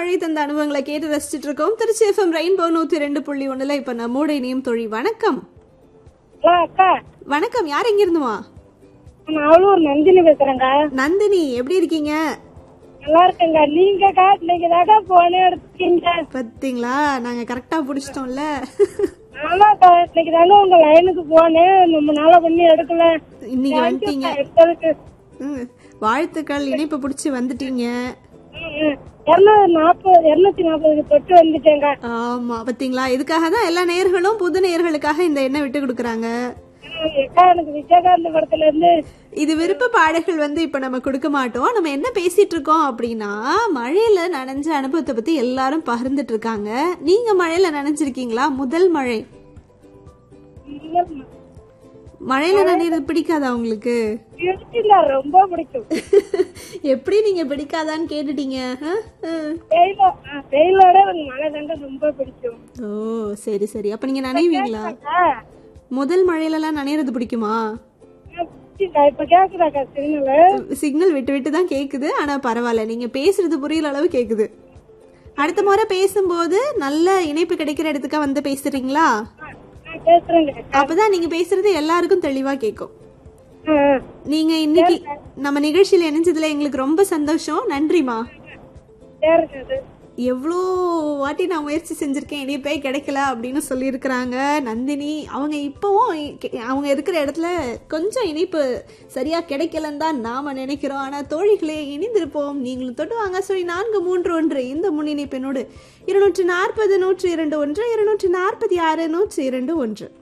மழை தந்த அனுபவங்களை கேட்டு ரசிச்சிட்டு இருக்கோம் திருச்சி எஃப்எம் ரெயின்போ நூத்தி ரெண்டு புள்ளி ஒண்ணுல இப்ப நம்மோட இணையும் தொழி வணக்கம் ஹலோ அக்கா வணக்கம் யார் எங்க இருந்துமா நான் அவ்வளோ நந்தினி பேசுறேங்க நந்தினி எப்படி இருக்கீங்க நல்லா இருக்கேங்க நீங்கக்கா இன்னைக்கு தாக்கா போனே எடுத்துக்கீங்க பாத்தீங்களா நாங்க கரெக்டா புடிச்சிட்டோம்ல ஆமாக்கா இன்னைக்கு தாங்க உங்க லைனுக்கு போனேன் ரொம்ப நாளா பண்ணி எடுக்கல இன்னைக்கு வந்துட்டீங்க எடுத்ததுக்கு ம், வாழ்த்துக்கள் இணைப்பு புடிச்சு வந்துட்டீங்க இருநூறு நாற்பது இருநூத்தி நாற்பதுக்கு தொட்டு வந்துட்டேங்க ஆமா பாத்தீங்களா இதுக்காக தான் எல்லா நேயர்களும் புது நேயர்களுக்காக இந்த எண்ணெய் விட்டு கொடுக்குறாங்க ம், அக்கா எனக்கு விஜயகாந்த் படத்துல இருந்து இது விருப்ப பாடல்கள் வந்து இப்ப நம்ம கொடுக்க மாட்டோம் நம்ம என்ன பேசிட்டு இருக்கோம் அப்படின்னா மழையில நனைஞ்ச அனுபவத்தை பத்தி எல்லாரும் பகிர்ந்துட்டு இருக்காங்க நீங்க மழையில நனைஞ்சிருக்கீங்களா முதல் மழை மழையில நனைறது பிடிக்காதா உங்களுக்கு பிடிச்சில ரொம்ப பிடிக்கும் எப்படி நீங்க பிடிக்காதான்னு கேட்டுட்டீங்க ஆ? ஆ. வெயில ஆ, வெயிலோட எனக்கு மழை தாங்க ரொம்ப பிடிக்கும் ஓ சரி சரி அப்ப நீங்க நனைவீங்களா அக்கா, முதல் மழையில எல்லாம் நனையறது பிடிக்குமா ஆ, பிடிச்சிருக்கா? இப்ப கேக்குதாக்கா சிக்னல் சிக்னல் விட்டு விட்டு தான் கேக்குது ஆனா பரவாயில்ல நீங்க பேசுறது புரியல அளவு கேக்குது அடுத்த முறை பேசும்போது நல்ல இணைப்பு கிடைக்கிற இடத்துக்கா வந்து பேசுறீங்களா நான் பேசுறேங்க அப்பதான் நீங்க பேசுறது எல்லாருக்கும் தெளிவா கேட்கும் ஆ, ஆ. நீங்க இன்னைக்கு நம்ம நிகழ்ச்சியில இணைஞ்சதுல எங்களுக்கு ரொம்ப சந்தோஷம் நன்றிமா சரிங்க அது. எவ்வளோ வாட்டி நான் முயற்சி செஞ்சிருக்கேன் இனிப்பே கிடைக்கல அப்படின்னு சொல்லியிருக்கிறாங்க நந்தினி அவங்க இப்போவும் இ- அவங்க இருக்கிற இடத்துல கொஞ்சம் இனிப்பு சரியா கிடைக்கலன்னு தான் நாம நினைக்கிறோம் ஆனா தோழிகளே இணைந்திருப்போம் நீங்களும் தொட்டு வாங்க சொல்லி நான்கு மூன்று ஒன்று இந்த முன்னிணைப்பினோடு இருநூற்றி நாற்பது நூற்றி இரண்டு ஒன்று இருநூற்றி நாற்பத்தி ஆறு நூற்றி இரண்டு ஒன்று